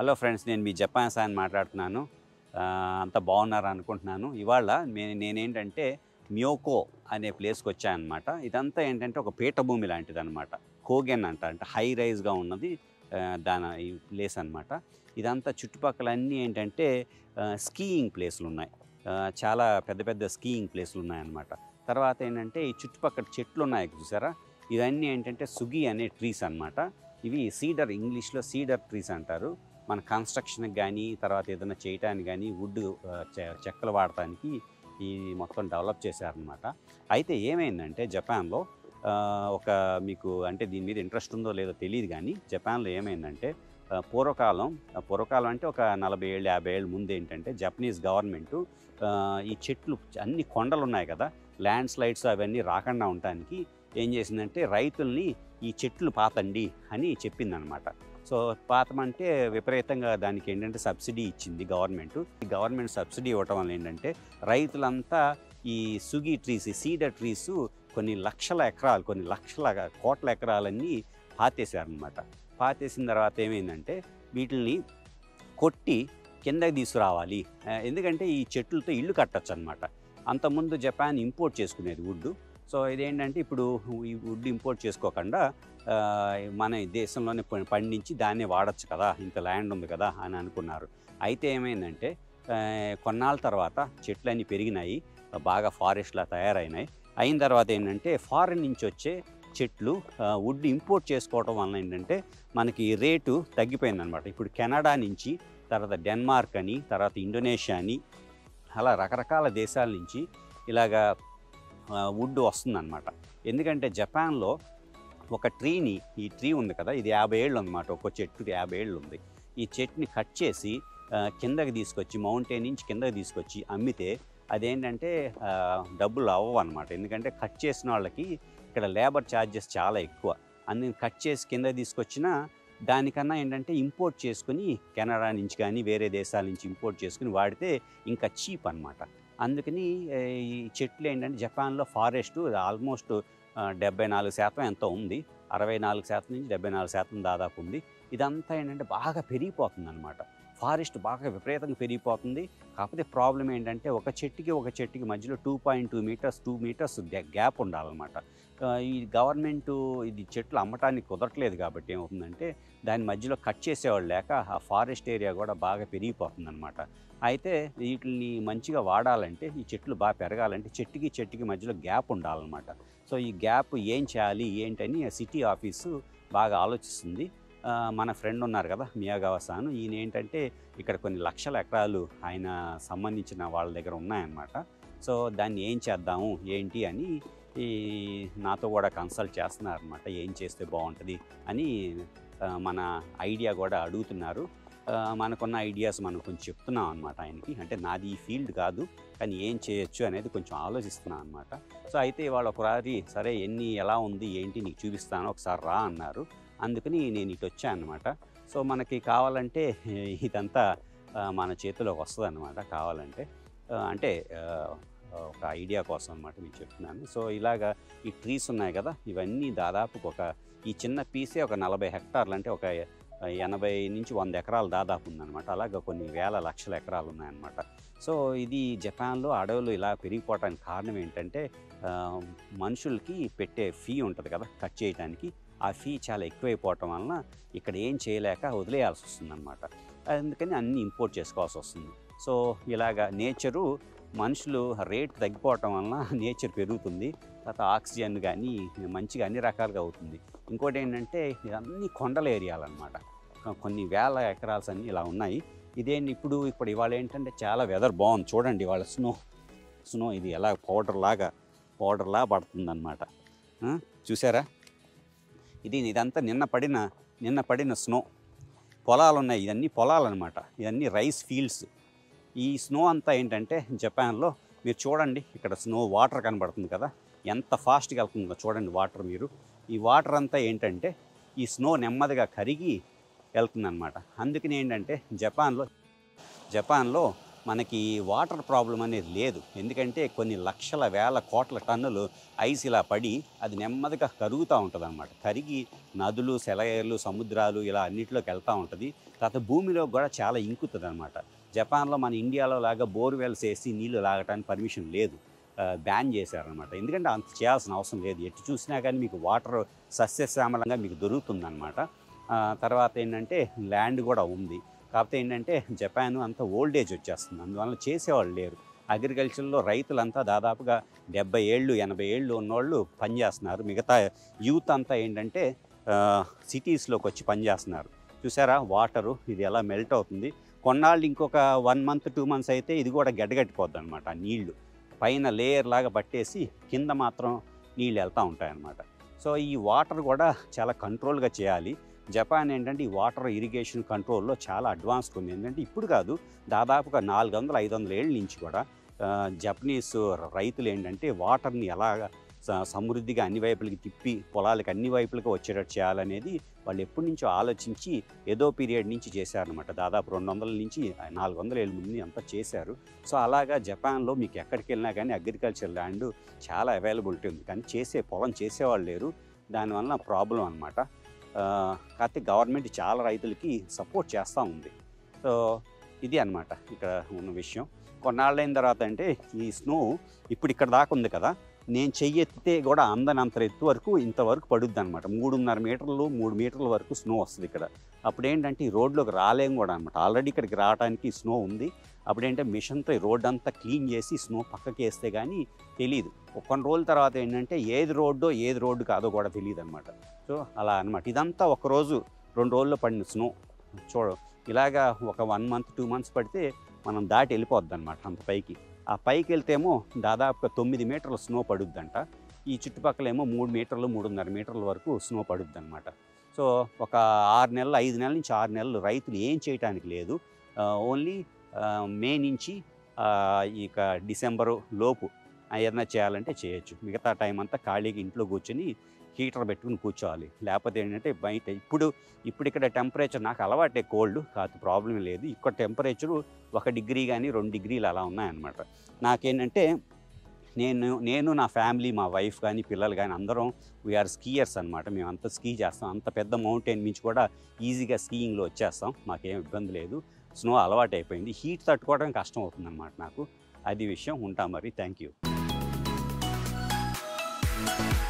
hello friends నేను మీ Japan San మాట్లాడుతున్నాను ఆ, అంతా బాగున్నారు అనుకుంటున్నాను ఇవాళ నే- నేనేంటంటే మ్యోకో అనే ప్లేస్కి వచ్చానమాట ఇదంతా ఏంటంటే ఒక పీఠభూమి లాంటిది అనమాట కోగెన్ అంట అంటే హై రైజ్గా ఉన్నది ఆ, దాని ఈ ప్లేస్ అనమాట ఇదంతా చుట్టుపక్కల అన్నీ ఏంటంటే స్కీయింగ్ ప్లేస్లు ఉన్నాయి ఆ, చాలా పెద్ద పెద్ద స్కీయింగ్ ప్లేస్లు ఉన్నాయన్నమాట తర్వాత ఏంటంటే ఈ చుట్టుపక్కల చెట్లు ఉన్నాయి చూసారా ఇవన్నీ ఏంటంటే సుగి అనే ట్రీస్ అన్నమాట ఇవి సీడర్ ఇంగ్లీష్లో సీడర్ ట్రీస్ అంటారు మన కన్స్ట్రక్షన్కి కానీ తర్వాత ఏదైనా చేయటానికి కానీ వుడ్ చెక్కలు వాడటానికి ఈ మొత్తం డెవలప్ చేశారనమాట అయితే ఏమైందంటే జపాన్లో ఆ, ఒక మీకు అంటే దీని మీద ఇంట్రెస్ట్ ఉందో లేదో తెలియదు కానీ జపాన్లో ఏమైందంటే ఆ, పూర్వకాలం ఆ, పూర్వకాలం అంటే ఒక నలభై ఏళ్ళు యాభై ఏళ్ళు ముందు ఏంటంటే జపనీస్ గవర్నమెంటు ఈ చెట్లు అన్ని కొండలు ఉన్నాయి కదా ల్యాండ్ స్లైడ్స్ అవన్నీ రాకుండా ఉండటానికి ఏం చేసిందంటే రైతుల్ని ఈ చెట్లు పాతండి అని చెప్పిందనమాట సో పాతమంటే విపరీతంగా దానికి ఏంటంటే సబ్సిడీ ఇచ్చింది గవర్నమెంట్ ఈ గవర్నమెంట్ సబ్సిడీ ఇవ్వటం వల్ల ఏంటంటే రైతులంతా ఈ సుగి ట్రీస్ ఈ సీడర్ ట్రీస్ కొన్ని లక్షల ఎకరాలు కొన్ని లక్షల కోట్ల ఎకరాలన్నీ పాతేశారనమాట పాతేసిన తర్వాత ఏమైందంటే వీటిని కొట్టి కిందకి తీసుకురావాలి ఆ, ఎందుకంటే ఈ చెట్లతో ఇల్లు కట్టచ్చు అనమాట అంతకుముందు జపాన్ ఇంపోర్ట్ చేసుకునేది వుడ్ సో ఇదేంటంటే ఇప్పుడు ఈ వుడ్ ఇంపోర్ట్ చేసుకోకుండా ఆ, మన ఈ దేశంలోనే ప- పండించి దాన్నే వాడచ్చు కదా ఇంత ల్యాండ్ ఉంది కదా అని అనుకున్నారు అయితే ఏమైందంటే ఆ, కొన్నాళ్ళ తర్వాత చెట్లన్నీ పెరిగినాయి బాగా ఫారెస్ట్లా తయారైనాయి అయిన తర్వాత ఏంటంటే ఫారెన్ నుంచి వచ్చే చెట్లు వుడ్ ఇంపోర్ట్ చేసుకోవడం వలన ఏంటంటే మనకి రేటు తగ్గిపోయిందనమాట ఇప్పుడు కెనడా నుంచి తర్వాత డెన్మార్క్ అని తర్వాత ఇండోనేషియా అని అలా రకరకాల దేశాల నుంచి ఇలాగా వుడ్ వస్తుందన్నమాట ఎందుకంటే జపాన్లో ఒక ట్రీని ఈ ట్రీ ఉంది కదా ఇది యాభై ఏళ్ళు అనమాట ఒక చెట్టు యాభై ఏళ్ళు ఉంది ఈ చెట్టుని కట్ చేసి ఆ, కిందకి తీసుకొచ్చి మౌంటైన్ నుంచి కిందకి తీసుకొచ్చి అమ్మితే అదేంటంటే ఆ, డబ్బులు అవ్వవు అనమాట ఎందుకంటే కట్ చేసిన వాళ్ళకి ఇక్కడ లేబర్ ఛార్జెస్ చాలా ఎక్కువ అందుకని కట్ చేసి కింద తీసుకొచ్చినా దానికన్నా ఏంటంటే ఇంపోర్ట్ చేసుకుని కెనడా నుంచి కానీ వేరే దేశాల నుంచి ఇంపోర్ట్ చేసుకుని వాడితే ఇంకా చీప్ అనమాట అందుకని ఏ, ఈ చెట్లు ఏంటంటే జపాన్లో ఫారెస్ట్ ఆల్మోస్ట్ డెబ్బై నాలుగు శాతం ఎంతో ఉంది అరవై నాలుగు శాతం నుంచి డెబ్బై నాలుగు శాతం దాదాపు ఉంది ఇదంతా ఏంటంటే బాగా పెరిగిపోతుంది అనమాట ఫారెస్ట్ బాగా విపరీతంగా పెరిగిపోతుంది కాకపోతే ప్రాబ్లం ఏంటంటే ఒక చెట్టుకి ఒక చెట్టుకి మధ్యలో two point two metres two metres gap ఉండాలన్నమాట ఆ, ఈ గవర్నమెంట్ ఇది చెట్లు అమ్మటానికి కుదరట్లేదు కాబట్టి ఏమవుతుందంటే దాని మధ్యలో కట్ చేసేవాళ్ళు లేక ఆ ఫారెస్ట్ ఏరియా కూడా బాగా పెరిగిపోతుంది అనమాట అయితే వీటిని మంచిగా వాడాలంటే ఈ చెట్లు బాగా పెరగాలంటే చెట్టుకి చెట్టుకి మధ్యలో గ్యాప్ ఉండాలన్నమాట సో ఈ గ్యాప్ ఏం చేయాలి ఏంటని సిటీ ఆఫీసు బాగా ఆలోచిస్తుంది ఆ, మన ఫ్రెండ్ ఉన్నారు కదా మియాగావసాను ఈయన ఏంటంటే ఇక్కడ కొన్ని లక్షల ఎకరాలు ఆయన సంబంధించిన వాళ్ళ దగ్గర ఉన్నాయన్నమాట సో దాన్ని ఏం చేద్దాము ఏంటి అని ఈ నాతో కూడా కన్సల్ట్ చేస్తున్నారనమాట ఏం చేస్తే బాగుంటుంది అని ఆ, మన ఐడియా కూడా అడుగుతున్నారు ఆ, మనకున్న ఐడియాస్ మనం కొంచెం చెప్తున్నాం అనమాట ఆయనకి అంటే నాది ఈ ఫీల్డ్ కాదు కానీ ఏం చేయొచ్చు అనేది కొంచెం ఆలోచిస్తున్నాను అనమాట సో అయితే ఇవాళ ఒకసారి సరే ఎన్ని ఎలా ఉంది ఏంటి నీకు చూపిస్తాను ఒకసారి రా అన్నారు అందుకని నేను ఇటు వచ్చాను అనమాట సో మనకి కావాలంటే ఇదంతా ఆ, మన చేతిలోకి వస్తుంది అనమాట కావాలంటే ఆ, అంటే ఆ, ఒక ఐడియా కోసం అనమాట మీకు చెప్తున్నాను సో ఇలాగా ఈ ట్రీస్ ఉన్నాయి కదా ఇవన్నీ దాదాపు ఒక ఈ చిన్న పీసే ఒక నలభై హెక్టార్లు అంటే ఒక ఎనభై నుంచి వంద ఎకరాలు దాదాపు ఉందన్నమాట అలాగా కొన్ని వేల లక్షల ఎకరాలు ఉన్నాయన్నమాట సో ఇది జపాన్లో అడవులు ఇలా పెరిగిపోవడానికి కారణం ఏంటంటే ఆ, మనుషులకి పెట్టే ఫీ ఉంటుంది కదా కట్ చేయడానికి ఆ ఫీ చాలా ఎక్కువైపోవటం వలన ఇక్కడ ఏం చేయలేక వదిలేయాల్సి వస్తుందన్నమాట అందుకని అన్నీ ఇంపోర్ట్ చేసుకోవాల్సి వస్తుంది సో ఇలాగా నేచరు మనుషులు రేట్ తగ్గిపోవటం వలన నేచర్ పెరుగుతుంది తర్వాత ఆక్సిజన్ కానీ మంచిగా అన్ని రకాలుగా అవుతుంది ఇంకోటి ఏంటంటే ఇవన్నీ కొండల ఏరియాలు అనమాట కొన్ని వేల ఎకరాల్స్ అన్నీ ఇలా ఉన్నాయి ఇదేంటి ఇప్పుడు ఇప్పుడు ఇవాళ ఏంటంటే చాలా వెదర్ బాగుంది చూడండి ఇవాళ స్నో స్నో ఇది ఎలా పౌడర్ లాగా పౌడర్ లా పడుతుందన్నమాట ఆ, చూసారా ఇది ఇదంతా నిన్న పడిన నిన్న పడిన స్నో పొలాలు ఉన్నాయి ఇవన్నీ పొలాలు అనమాట ఇవన్నీ రైస్ ఫీల్డ్స్ ఈ స్నో అంతా ఏంటంటే జపాన్లో మీరు చూడండి ఇక్కడ స్నో వాటర్ కనబడుతుంది కదా ఎంత ఫాస్ట్గా వెళ్తుందో చూడండి వాటర్ మీరు ఈ వాటర్ అంతా ఏంటంటే ఈ స్నో నెమ్మదిగా కరిగి వెళ్తుందన్నమాట అందుకని ఏంటంటే జపాన్లో జపాన్లో మనకి వాటర్ ప్రాబ్లం అనేది లేదు ఎందుకంటే కొన్ని లక్షల వేల కోట్ల టన్నులు ఐస్ ఇలా పడి అది నెమ్మదిగా కరుగుతూ ఉంటుంది అనమాట కరిగి నదులు సెలయేర్లు సముద్రాలు ఇలా అన్నిటిలోకి వెళ్తూ ఉంటుంది తర్వాత భూమిలో కూడా చాలా ఇంకుతుంది అనమాట జపాన్లో మన ఇండియాలో లాగా బోర్వెల్స్ వేసి నీళ్లు లాగటానికి పర్మిషన్ లేదు బ్యాన్ చేశారనమాట ఎందుకంటే అంత చేయాల్సిన అవసరం లేదు ఎటు చూసినా కానీ మీకు వాటర్ సస్యశ్యామలంగా మీకు దొరుకుతుందన్నమాట ఆ, తర్వాత ఏంటంటే ల్యాండ్ కూడా ఉంది కాకపోతే ఏంటంటే జపాన్ అంత ఓల్డ్ ఏజ్ వచ్చేస్తుంది అందువల్ల చేసేవాళ్ళు లేరు అగ్రికల్చర్లో రైతులంతా దాదాపుగా డెబ్బై ఏళ్ళు ఎనభై ఏళ్ళు ఉన్నోళ్ళు పనిచేస్తున్నారు మిగతా యూత్ అంతా ఏంటంటే సిటీస్లోకి వచ్చి పనిచేస్తున్నారు చూసారా వాటరు ఇది ఎలా మెల్ట్ అవుతుంది కొన్నాళ్ళు ఇంకొక వన్ మంత్ టూ మంత్స్ అయితే ఇది కూడా గడ్డగట్టిపోద్ది అనమాట నీళ్లు పైన లేయర్ లాగా పట్టేసి కింద మాత్రం నీళ్ళు వెళ్తూ ఉంటాయి అన్నమాట సో ఈ వాటర్ కూడా చాలా కంట్రోల్గా చేయాలి జపాన్ ఏంటంటే ఈ వాటర్ ఇరిగేషన్ కంట్రోల్లో చాలా అడ్వాన్స్గా ఉంది ఏంటంటే ఇప్పుడు కాదు దాదాపుగా నాలుగు వందల ఐదు వందల ఏళ్ళ నుంచి కూడా ఆ, జపనీస్ రైతులు ఏంటంటే వాటర్ని ఎలాగ స- సమృద్ధిగా అన్ని వైపులకి తిప్పి పొలాలకు అన్ని వైపులకి వచ్చేటట్టు చేయాలనేది వాళ్ళు ఎప్పటి నుంచో ఆలోచించి ఏదో పీరియడ్ నుంచి చేశారనమాట దాదాపు రెండు వందల నుంచి నాలుగు వందల ఏళ్ళ ముందు అంతా చేశారు సో అలాగా జపాన్లో మీకు ఎక్కడికి వెళ్ళినా కానీ అగ్రికల్చర్ ల్యాండ్ చాలా అవైలబిలిటీ ఉంది కానీ చేసే పొలం చేసేవాళ్ళు లేరు దానివల్ల ప్రాబ్లం అనమాట కాకపోతే గవర్నమెంట్ చాలా రైతులకి సపోర్ట్ చేస్తూ ఉంది సో ఇది అన్నమాట ఇక్కడ ఉన్న విషయం కొన్నాళ్ళైన తర్వాత అంటే ఈ స్నో ఇప్పుడు ఇక్కడ దాకా ఉంది కదా నేను చెయ్యెత్తితే కూడా అందనంత ఎత్తు వరకు ఇంతవరకు పడుద్ది అనమాట మూడున్నర మీటర్లు మూడు మీటర్ల వరకు స్నో వస్తుంది ఇక్కడ అప్పుడు ఏంటంటే ఈ రోడ్లోకి రాలేం కూడా అనమాట ఆల్రెడీ ఇక్కడికి రావడానికి స్నో ఉంది అప్పుడేంటే మిషన్తో ఈ రోడ్ అంతా క్లీన్ చేసి స్నో పక్కకి వేస్తే కానీ తెలియదు ఒక కొన్ని రోజుల తర్వాత ఏంటంటే ఏది రోడ్డో ఏది రోడ్డు కాదో కూడా తెలియదు అనమాట సో అలా అనమాట ఇదంతా ఒక రోజు రెండు రోజుల్లో పడిన స్నో చూడ ఇలాగా ఒక వన్ మంత్ టూ మంత్స్ పడితే మనం దాటి వెళ్ళిపోద్ది అనమాట అంత పైకి ఆ పైకి వెళ్తేమో దాదాపుగా తొమ్మిది మీటర్ల స్నో పడుద్దంట ఈ చుట్టుపక్కల ఏమో మూడు మీటర్లు మూడున్నర మీటర్ల వరకు స్నో పడుద్ది అనమాట సో ఒక ఆరు నెలలు ఐదు నెలల నుంచి ఆరు నెలలు రైతులు ఏం చేయటానికి లేదు ఓన్లీ మే నుంచి ఆ, ఇక డిసెంబరు లోపు ఏదైనా చేయాలంటే చేయొచ్చు మిగతా టైం అంతా ఖాళీగా ఇంట్లో కూర్చొని హీటర్ పెట్టుకుని కూర్చోవాలి లేకపోతే ఏంటంటే బయట ఇప్పుడు ఇప్పుడు ఇక్కడ టెంపరేచర్ నాకు అలవాటే కోల్డ్ కాదు ప్రాబ్లం లేదు ఇక్కడ టెంపరేచరు ఒక డిగ్రీ కానీ రెండు డిగ్రీలు అలా ఉన్నాయన్నమాట నాకేంటంటే నేను నేను నా ఫ్యామిలీ మా వైఫ్ కానీ పిల్లలు కానీ అందరం వీఆర్ స్కీయర్స్ అనమాట మేము అంత స్కీ చేస్తాం అంత పెద్ద మౌంటైన్ నుంచి కూడా ఈజీగా స్కీయింగ్లో వచ్చేస్తాం మాకేం ఇబ్బంది లేదు స్నో అలవాటు అయిపోయింది హీట్ తట్టుకోవడం కష్టం అవుతుంది అనమాట నాకు అది విషయం ఉంటాం మరి థ్యాంక్ యూ